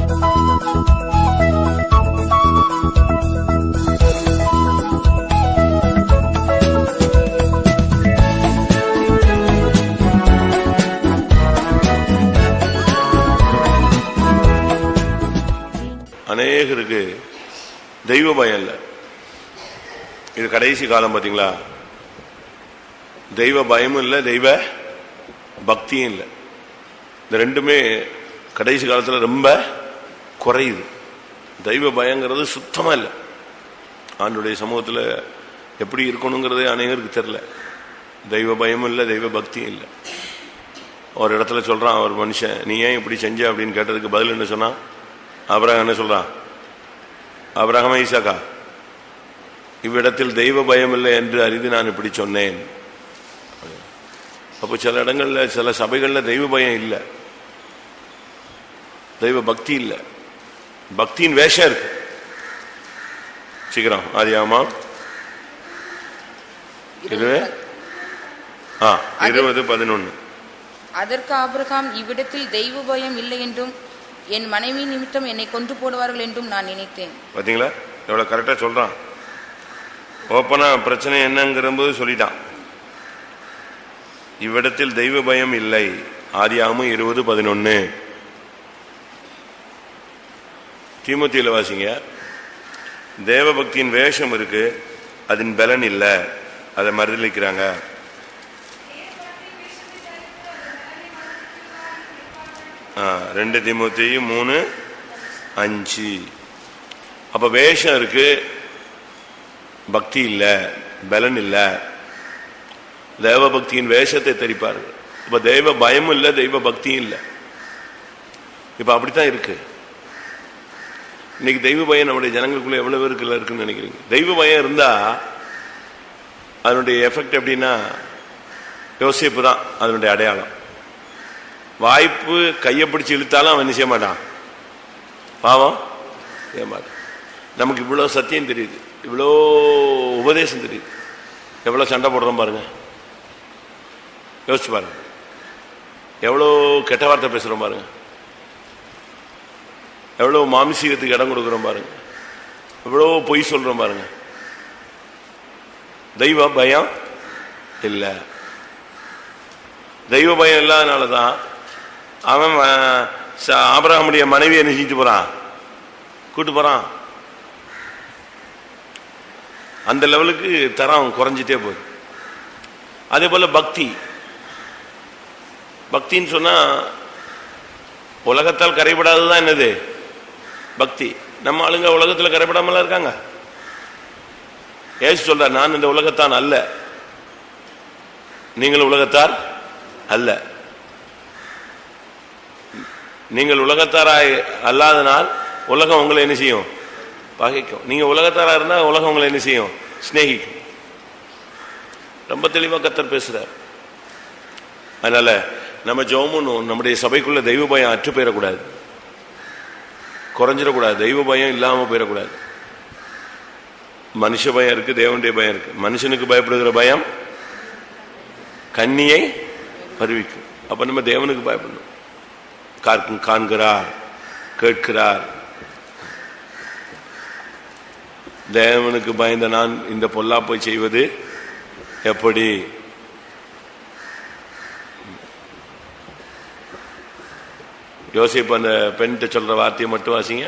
அநேகருக்கு தெய்வ பயம் இல்லை இது கடைசி காலம் பாத்தீங்களா தெய்வ பயமும் இல்லை தெய்வ பக்தியும் இல்லை இந்த ரெண்டுமே கடைசி காலத்துல ரொம்ப குறையுது தெய்வ பயங்கிறது சுத்தமா இல்லை ஆண்டுடைய சமூகத்துல எப்படி இருக்கணுங்கிறதே அநேகருக்கு தெரியல தெய்வ பயமும் இல்லை தெய்வ பக்தியும் இல்லை ஒரு இடத்துல சொல்றான் ஒரு மனுஷன் நீ ஏன் இப்படி செஞ்ச அப்படின்னு கேட்டதுக்கு பதில் என்ன சொன்னான் அபிரகம் என்ன சொல்றான் அபிரகம ஈசாக்கா இவ்விடத்தில் தெய்வ பயம் இல்லை என்று அறிந்து நான் இப்படி சொன்னேன் அப்போ சில இடங்கள்ல சில சபைகள்ல தெய்வ பயம் இல்லை தெய்வ பக்தி இல்லை பக்தியின் வேஷம் இருக்கு சீக்கிரம் ஆதியாமா இருபது ஆ இருபது பதினொன்னு அதற்கு ஆபிரகாம் இவ்விடத்தில் தெய்வ பயம் இல்லை என்றும் என் மனைவி நிமித்தம் என்னை கொன்று போடுவார்கள் என்றும் நான் நினைத்தேன் பாத்தீங்களா எவ்வளவு கரெக்டா சொல்றான் ஓப்பனா பிரச்சனை என்னங்கிறபோது சொல்லிட்டான் இவ்விடத்தில் தெய்வ பயம் இல்லை ஆதியாகமும் இருபது பதினொன்னு தீமுத்தியில வாசிங்க தேவ பக்தியின் வேஷம் இருக்கு அதன் பலன் இல்லை அதை மறுதளிக்கிறாங்க ஆ, ரெண்டு தீமுத்தையும் மூணு அஞ்சு அப்ப வேஷம் இருக்கு பக்தி இல்ல பலன் இல்ல தேவ பக்தியின் வேஷத்தை தெரிப்பார்கள் இப்ப தெய்வ பயமும் இல்ல தெய்வ பக்தியும் இல்ல இப்ப அப்படித்தான் இருக்கு இன்னைக்கு தெய்வ பயம் நம்முடைய ஜனங்களுக்குள்ள எவ்வளவு பேருக்குள்ள இருக்குன்னு நினைக்கிறீங்க தெய்வ பயம் இருந்தா அதனுடைய எஃபெக்ட் எப்படின்னா யோசிப்பு தான் அதனுடைய அடையாளம் வாய்ப்பு கையை பிடிச்சு இழுத்தாலும் அவன் என்ன செய்ய மாட்டான் பாவம் செய்ய மாட்டான் நமக்கு இவ்வளோ சத்தியம் தெரியுது இவ்வளோ உபதேசம் தெரியுது எவ்வளோ சண்டை போடுறோம் பாருங்க யோசிச்சு பாருங்க எவ்வளோ கெட்ட வார்த்தை பேசுறோம் பாருங்க எவ்வளோ மாமிசீகத்துக்கு இடம் கொடுக்குறோம் பாருங்க எவ்வளோ பொய் சொல்றோம் பாருங்க தெய்வ பயம் இல்லை தெய்வ பயம் இல்லாதனால தான் அவன் அஹ், ச- ஆபிரகாமுடைய மனைவியை நினைச்சிட்டு போறான் கூட்டு போறான் அந்த லெவலுக்கு தரம் குறைஞ்சிட்டே போகுது அதே போல பக்தி பக்தின்னு சொன்னா உலகத்தால் கரைபடாததுதான் என்னது பக்தி நம்ம ஆளுங்க உலகத்துல கரைபடாமலாம் இருக்காங்க ஏசு சொல்றார் நான் இந்த உலகத்தான் அல்ல நீங்கள் உலகத்தார் அல்ல நீங்கள் உலகத்தாராய் அல்லாதனால் உலகம் உங்களை என்ன செய்யும் பகைக்கும் நீங்க உலகத்தாரா இருந்தா உலகம் உங்களை என்ன செய்யும் சிநேகிக்கும் ரொம்ப தெளிவா கத்தர் பேசுறார் அதனால நம்ம ஜோமுன்னும் நம்முடைய சபைக்குள்ள தெய்வ பயம் அற்று போயிடக்கூடாது குறைஞ்சிடக்கூடாது தெய்வ பயம் இல்லாம போயிடக்கூடாது மனுஷ பயம் இருக்கு தேவனுடைய பயம் இருக்கு மனுஷனுக்கு பயப்படுகிற பயம் கண்ணியை வருவிக்கும் அப்ப நம்ம தேவனுக்கு பயப்படணும் கார்க்கும் காண்கிறார் கேட்கிறார் தேவனுக்கு பயந்த நான் இந்த பொல்லாப்பை செய்வது எப்படி யோசிப்பு அந்த பெண்கிட்ட சொல்ற வார்த்தையை மட்டும் வாசிங்க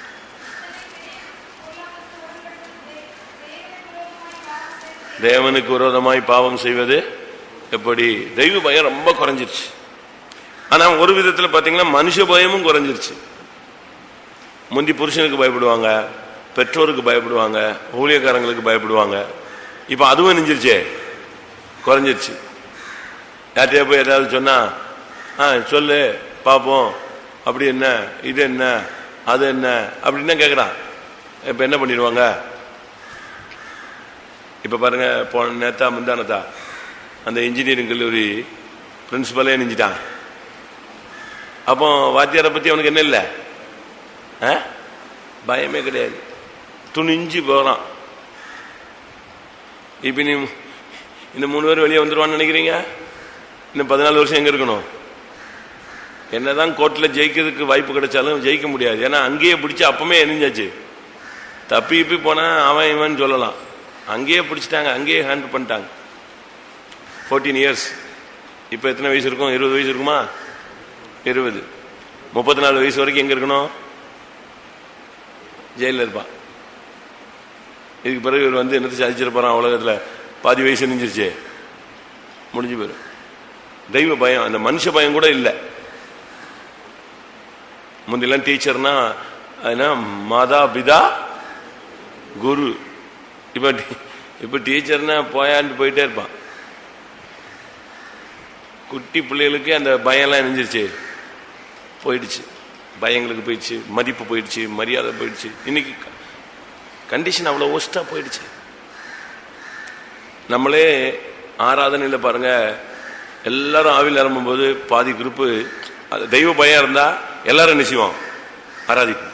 தேவனுக்கு விரோதமாய் பாவம் செய்வது எப்படி தெய்வ பயம் ரொம்ப குறைஞ்சிருச்சு ஆனா ஒரு விதத்துல பாத்தீங்கன்னா மனுஷ பயமும் குறைஞ்சிருச்சு முந்தி புருஷனுக்கு பயப்படுவாங்க பெற்றோருக்கு பயப்படுவாங்க ஊழியக்காரங்களுக்கு பயப்படுவாங்க இப்ப அதுவும் நெஞ்சிருச்சே குறைஞ்சிருச்சு யார்கிட்டயா போய் ஏதாவது சொன்னா ஆ சொல்லு பார்ப்போம் அப்படி என்ன இது என்ன அது என்ன அப்படின்னு கேட்குறான் இப்ப என்ன பண்ணிடுவாங்க இப்ப பாருங்க போன நேத்தா முந்தானத்தா அந்த இன்ஜினியரிங் கல்லூரி பிரின்சிபலே நெஞ்சிட்டான் அப்போ வாத்தியாரை பத்தி அவனுக்கு என்ன இல்லை ஆ? பயமே கிடையாது துணிஞ்சு போறான் இப்ப நீ இந்த மூணு பேர் வெளியே வந்துருவான்னு நினைக்கிறீங்க இன்னும் பதினாலு வருஷம் எங்க இருக்கணும் என்னதான் கோர்ட்ல ஜெயிக்கிறதுக்கு வாய்ப்பு கிடைச்சாலும் ஜெயிக்க முடியாது ஏன்னா அங்கேயே பிடிச்சி அப்பமே எரிஞ்சாச்சு தப்பி இப்பி போனா அவன் இவன் சொல்லலாம் அங்கேயே பிடிச்சிட்டாங்க அங்கேயே ஹேண்டில் பண்ணிட்டாங்க ஃபோர்டீன் இயர்ஸ் இப்போ எத்தனை வயசு இருக்கும் இருபது வயசு இருக்குமா இருபது முப்பத்தி நாலு வயசு வரைக்கும் எங்க இருக்கணும் ஜெயிலில் இருப்பான் இதுக்கு பிறகு இவர் வந்து என்னத்தை சாதிச்சிருப்பாரான் உலகத்தில் பாதி வயசு நெஞ்சிருச்சே முடிஞ்சு போயிடும் தெய்வ பயம் அந்த மனுஷ பயம் கூட இல்லை முந்திலாம் டீச்சர்னா அதுனா மாதா பிதா குரு இப்ப டி- இப்ப டீச்சர்னா போயாண்டு போயிட்டே இருப்பான் குட்டி பிள்ளைகளுக்கு அந்த பயம்லாம் இணைஞ்சிருச்சு போயிடுச்சு பயங்களுக்கு போயிடுச்சு மதிப்பு போயிடுச்சு மரியாதை போயிடுச்சு இன்னைக்கு கண்டிஷன் அவ்வளோ ஒஸ்டா போயிடுச்சு நம்மளே ஆராதனையில் பாருங்க எல்லாரும் ஆவில் நிரம்பும்போது பாதி குரூப்பு அது தெய்வ பயம் இருந்தா எல்லாரும் என்ன செய்வோம் ஆராதிப்போம்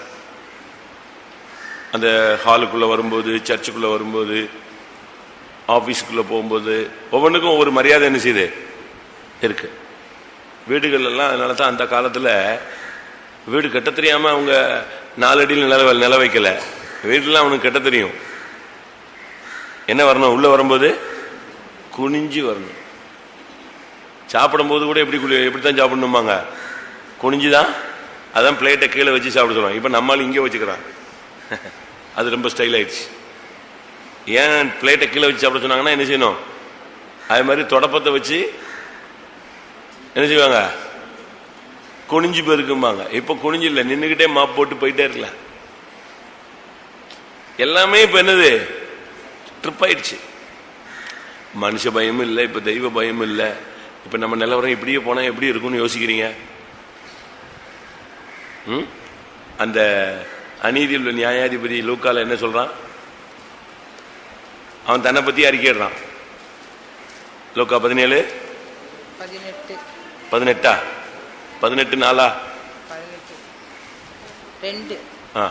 அந்த ஹாலுக்குள்ள வரும்போது சர்ச்சுக்குள்ள வரும்போது ஆபீஸ்க்குள்ள போகும்போது ஒவ்வொன்றுக்கும் ஒவ்வொரு மரியாதை என்ன செய்யுது இருக்கு வீடுகள் எல்லாம் அதனால தான் அந்த காலத்துல வீடு கட்ட தெரியாம அவங்க நாலடியில் நில நில வைக்கல வீட்டுலாம் அவனுக்கு கட்ட தெரியும் என்ன வரணும் உள்ள வரும்போது குனிஞ்சு வரணும் சாப்பிடும்போது கூட எப்படி குளி- எப்படித்தான் சாப்பிடணுமாங்க குனிஞ்சுதான் அதான் பிளேட்டை கீழே வச்சு சாப்பிட சொல்லுவாங்க இப்ப நம்மால் இங்கே வச்சுக்கிறான் அது ரொம்ப ஸ்டைல் ஆயிடுச்சு ஏன் பிளேட்டை கீழே வச்சு சாப்பிட சொன்னாங்கன்னா என்ன செய்யணும் அது மாதிரி தொடப்பத்தை வச்சு என்ன செய்வாங்க குனிஞ்சு போயிருக்கும்பாங்க இப்ப குனிஞ்சு இல்லை நின்னுகிட்டே மாப் போட்டு போயிட்டே இருக்கலாம் எல்லாமே இப்ப என்னது ட்ரிப் ஆயிடுச்சு மனுஷ பயமும் இல்லை இப்ப தெய்வ பயமும் இல்லை இப்ப நம்ம நிலவரம் இப்படியே போனா எப்படி இருக்கும்னு யோசிக்கிறீங்க ம்? அந்த அநீதியில் உள்ள நியாயாதிபதி லூக்கால என்ன சொல்றான் அவன் தன்னை பத்தி அறிக்கையிடுறான் லூக்கா பதினேழு பதினெட்டு பதினெட்டா பதினெட்டு நாளா பதினெட்டு ரெண்டு ஆ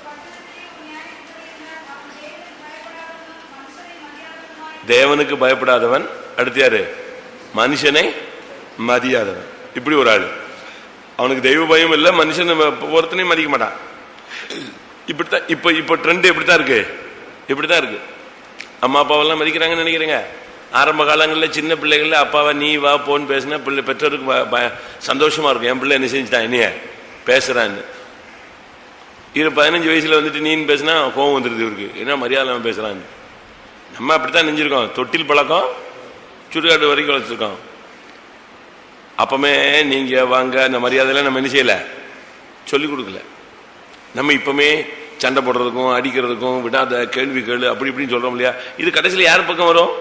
தேவனுக்கு பயப்படாதவன் அடுத்து யாரு மனுஷனை மதியாதவன் இப்படி ஒரு ஆளு அவனுக்கு தெய்வ பயம் இல்லை மனுஷனை ஒருத்தனையும் மதிக்க மாட்டான் இப்படித்தான் இப்ப இப்ப ட்ரெண்ட் எப்படித்தான் இருக்கு இப்படித்தான் இருக்கு அம்மா அப்பாவெல்லாம் மதிக்கிறாங்கன்னு நினைக்கிறேங்க ஆரம்ப காலங்களில் சின்ன பிள்ளைகள்ல அப்பாவை நீ வா போன்னு பேசினா பிள்ளை பெற்றோருக்கு ப- ப- சந்தோஷமா இருக்கும் என் பிள்ளை என்ன செஞ்சுட்டான் என்னைய பேசுறான்னு இரு பதினஞ்சு வயசுல வந்துட்டு நீன்னு பேசினா கோவம் வந்துருது இவருக்கு என்ன மரியாதை இல்லாம பேசுறான்னு நம்ம அப்படித்தான் நெஞ்சிருக்கோம் தொட்டில் பழக்கம் சுடுகாடு வரைக்கும் வச்சிருக்கோம் அப்பமே நீங்க வாங்க அந்த மரியாதையெல்லாம் நம்ம என்ன செய்யல சொல்லி கொடுக்கல நம்ம இப்பமே சண்டை போடுறதுக்கும் அடிக்கிறதுக்கும் விடாத கேள்வி கேளு அப்படி இப்படின்னு சொல்றோம் இல்லையா இது கடைசியில் யார் பக்கம் வரும்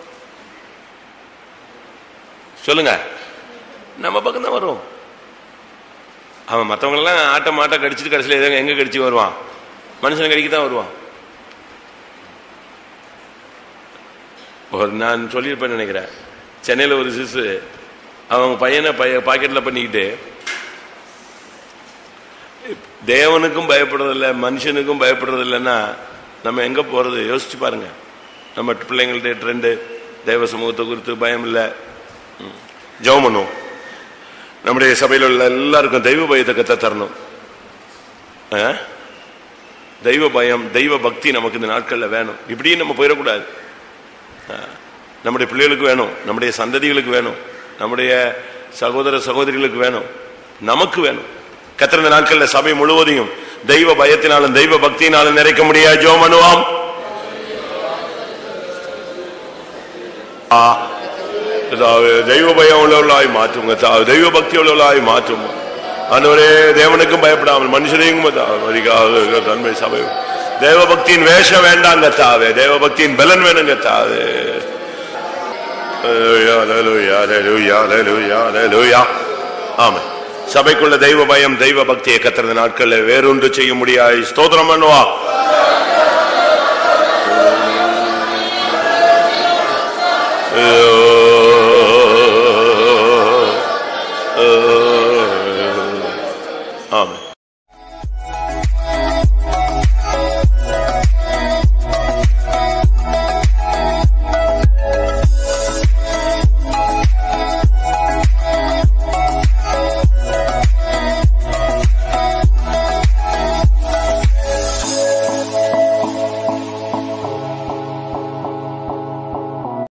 சொல்லுங்க நம்ம பக்கம் தான் வரும் அவன் மற்றவங்களெல்லாம் ஆட்ட மாட்ட கடிச்சிட்டு கடைசியில் எங்க- எங்க கடிச்சு வருவான் மனுஷனை கடிக்க தான் வருவான் ஒரு நான் சொல்லியிருப்பேன்னு நினைக்கிறேன் சென்னையில் ஒரு சிசு அவங்க பையனை பைய பாக்கெட்டில் பண்ணிக்கிட்டு தேவனுக்கும் பயப்படுறதில்ல மனுஷனுக்கும் பயப்படுறதில்லைன்னா நம்ம எங்க போறது யோசிச்சு பாருங்க நம்ம பிள்ளைங்கள்ட்ட ட்ரெண்டு தெய்வ சமூகத்தை குறித்து பயம் இல்லை ம். ஜெபம் பண்ணுவோம் நம்முடைய சபையில் உள்ள எல்லாருக்கும் தெய்வ பயத்தை கத்த தரணும் ஆ? தெய்வ பயம் தெய்வ பக்தி நமக்கு இந்த நாட்கள்ல வேணும் இப்படியும் நம்ம போயிடக்கூடாது ஆ. நம்முடைய பிள்ளைகளுக்கு வேணும் நம்முடைய சந்ததிகளுக்கு வேணும் நம்முடைய சகோதர சகோதரிகளுக்கு வேணும் நமக்கு வேணும் கத்திருந்த நாட்கள்ல சபை முழுவதையும் தெய்வ பயத்தினாலும் தெய்வ பக்தியினாலும் நிறைக்க முடியாது ஜோ மனுவாம் ஆ. பிதாவே, தெய்வ பயம் உள்ளவர்களாய் மாற்றுங்க தா- தெய்வ பக்தி உள்ளவர்களாய் மாற்றும் ஆண்டவரே தேவனுக்கும் பயப்படாமல் மனுஷனையும் மதிக்காத தன்மை சபை தேவ பக்தியின் வேஷம் வேண்டாங்க தாவே தேவ பக்தியின் பலன் வேணுங்க தாவே Hallelujah, hallelujah, hallelujah, hallelujah, hallelujah. ஆமென். சபைக்குள்ள தெய்வ பயம் தெய்வ பக்தியை கத்துறது நாட்கள்ல வேறொன்று செய்ய முடியாது ஸ்தோத்திரம் பண்ணுவா ஆமென்